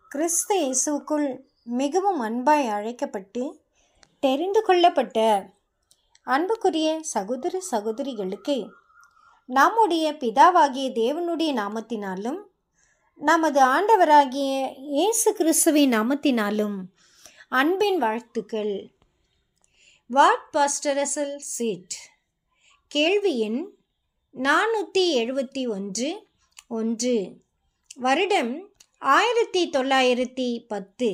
கிறிஸ்து இயேசுக்குள் மிகவும் அன்பாய் அழைக்கப்பட்டு தெரிந்து கொள்ளப்பட்ட அன்புக்குரிய சகோதர சகோதரிகளுக்கு நம்முடைய பிதாவாகிய தேவனுடைய நாமத்தினாலும் நமது ஆண்டவராகிய இயேசு கிறிஸ்துவின் நாமத்தினாலும் அன்பின் வாழ்த்துக்கள் வாட் பாஸ்டரசல் சீட் கேள்வி எண் நானூற்றி எழுபத்தி ஒன்று ஒன்று வருடம் ஆயிரத்தி தொள்ளாயிரத்தி பத்து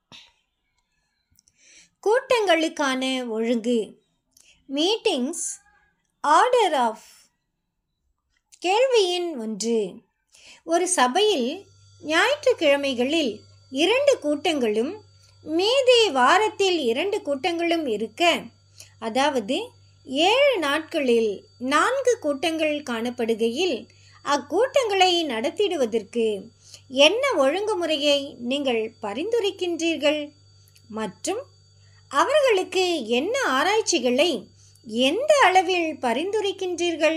கூட்டங்களுக்கான ஒழுங்கு மீட்டிங்ஸ் ஆர்டர் ஆஃப் கேள்வி எண் ஒன்று ஒரு சபையில் ஞாயிற்றுக்கிழமைகளில் இரண்டு கூட்டங்களும் மீதி வாரத்தில் இரண்டு கூட்டங்களும் இருக்க அதாவது ஏழு நாட்களில் நான்கு கூட்டங்கள் காணப்படுகையில் அக்கூட்டங்களை நடத்திடுவதற்கு என்ன ஒழுங்குமுறையை நீங்கள் பரிந்துரைக்கின்றீர்கள் மற்றும் அவர்களுக்கு என்ன ஆராய்ச்சிகளை எந்த அளவில் பரிந்துரைக்கின்றீர்கள்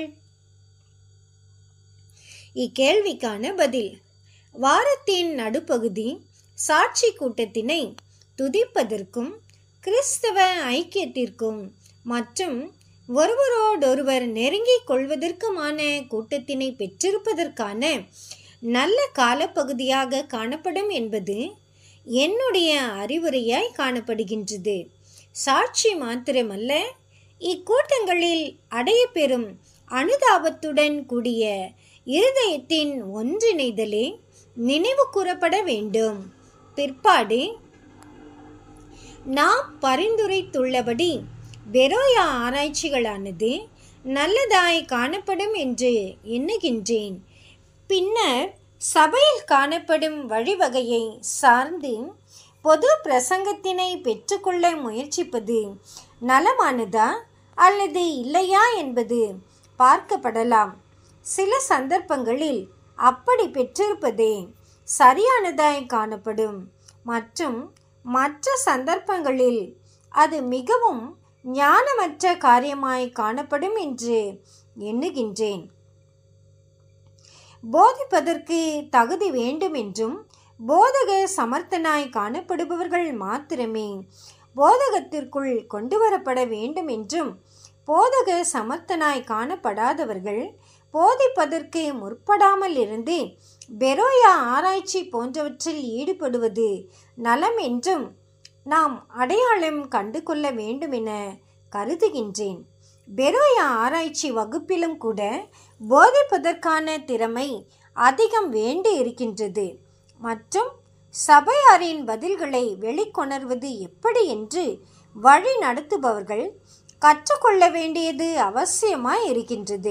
இக்கேள்விக்கான பதில் வாரத்தின் நடுப்பகுதி சாட்சி கூட்டத்தினை துதிப்பதற்கும் கிறிஸ்தவ ஐக்கியத்திற்கும் மற்றும் ஒருவரோடொருவர் நெருங்கிக் கொள்வதற்குமான கூட்டத்தினை பெற்றிருப்பதற்கான நல்ல காலப்பகுதியாக காணப்படும் என்பது என்னுடைய அறிவுரையாய் காணப்படுகின்றது சாட்சி மாத்திரமல்ல இக்கூட்டங்களில் அடையப்பெறும் அனுதாபத்துடன் கூடிய இருதயத்தின் ஒன்றிணைதலே நினைவு கூறப்பட வேண்டும் பிற்பாடு நாம் பரிந்துரைத்துள்ளபடி பெரோயா ஆராய்ச்சிகளானது நல்லதாய் காணப்படும் என்று எண்ணுகின்றேன் பின்னர் சபையில் காணப்படும் வழிவகையை சார்ந்து பொது பிரசங்கத்தினை பெற்றுக்கொள்ள முயற்சிப்பது நலமானதா அல்லது இல்லையா என்பது பார்க்கப்படலாம் சில சந்தர்ப்பங்களில் அப்படி பெற்றிருப்பதே சரியானதாய் காணப்படும் மற்றும் மற்ற சந்தர்ப்பங்களில் அது மிகவும் ஞானமற்ற காரியமாய் காணப்படும் என்று எண்ணுகின்றேன் போதிப்பதற்கு தகுதி வேண்டும் என்றும் போதக சமர்த்தனாய் காணப்படுபவர்கள் மாத்திரமே போதகத்திற்குள் கொண்டு வரப்பட வேண்டும் என்றும் போதக சமர்த்தனாய் காணப்படாதவர்கள் போதிப்பதற்கு முற்படாமல் இருந்து பெரோயா ஆராய்ச்சி போன்றவற்றில் ஈடுபடுவது நலம் என்றும் நாம் அடையாளம் கண்டு கொள்ள வேண்டுமென கருதுகின்றேன் பெரோயா ஆராய்ச்சி வகுப்பிலும் கூட போதிப்பதற்கான திறமை அதிகம் வேண்டி இருக்கின்றது மற்றும் சபையாரின் பதில்களை வெளிக்கொணர்வது எப்படி என்று வழி நடத்துபவர்கள் கற்றுக்கொள்ள வேண்டியது அவசியமாய் இருக்கின்றது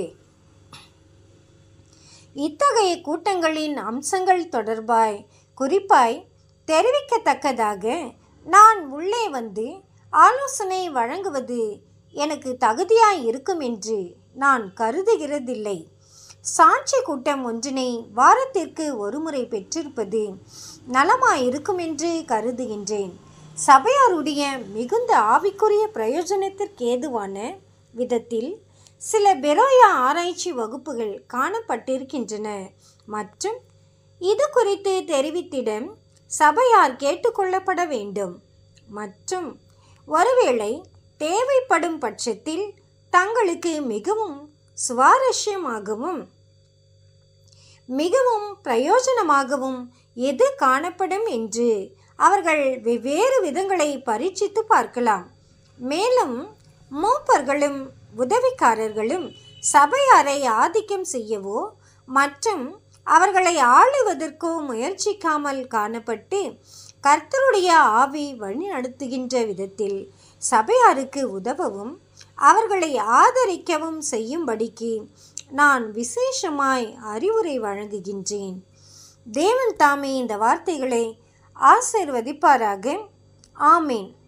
இத்தகைய கூட்டங்களின் அம்சங்கள் தொடர்பாய் குறிப்பாய் தெரிவிக்கத்தக்கதாக நான் உள்ளே வந்து ஆலோசனை வழங்குவது எனக்கு தகுதியாய் இருக்கும் என்று நான் கருதுகிறதில்லை சாட்சி கூட்டம் ஒன்றினை வாரத்திற்கு ஒருமுறை பெற்றிருப்பது நலமாயிருக்கும் என்று கருதுகின்றேன் சபையாருடைய மிகுந்த ஆவிக்குரிய பிரயோஜனத்திற்கேதுவான விதத்தில் சில பெரோயா ஆராய்ச்சி வகுப்புகள் காணப்பட்டிருக்கின்றன மற்றும் இது குறித்து தெரிவித்திட சபையார் கேட்டுக்கொள்ளப்பட வேண்டும் மற்றும் ஒருவேளை தேவைப்படும் பட்சத்தில் தங்களுக்கு மிகவும் சுவாரஸ்யமாகவும் மிகவும் பிரயோஜனமாகவும் எது காணப்படும் என்று அவர்கள் வெவ்வேறு விதங்களை பரீட்சித்து பார்க்கலாம் மேலும் மூப்பர்களும் உதவிக்காரர்களும் சபையாரை ஆதிக்கம் செய்யவோ மற்றும் அவர்களை ஆளுவதற்கோ முயற்சிக்காமல் காணப்பட்டு கர்த்தருடைய ஆவி வழிநடத்துகின்ற விதத்தில் சபையாருக்கு உதவவும் அவர்களை ஆதரிக்கவும் செய்யும்படிக்கு நான் விசேஷமாய் அறிவுரை வழங்குகின்றேன் தேவன் தாமே இந்த வார்த்தைகளை ஆசிர்வதிப்பாராக ஆமேன்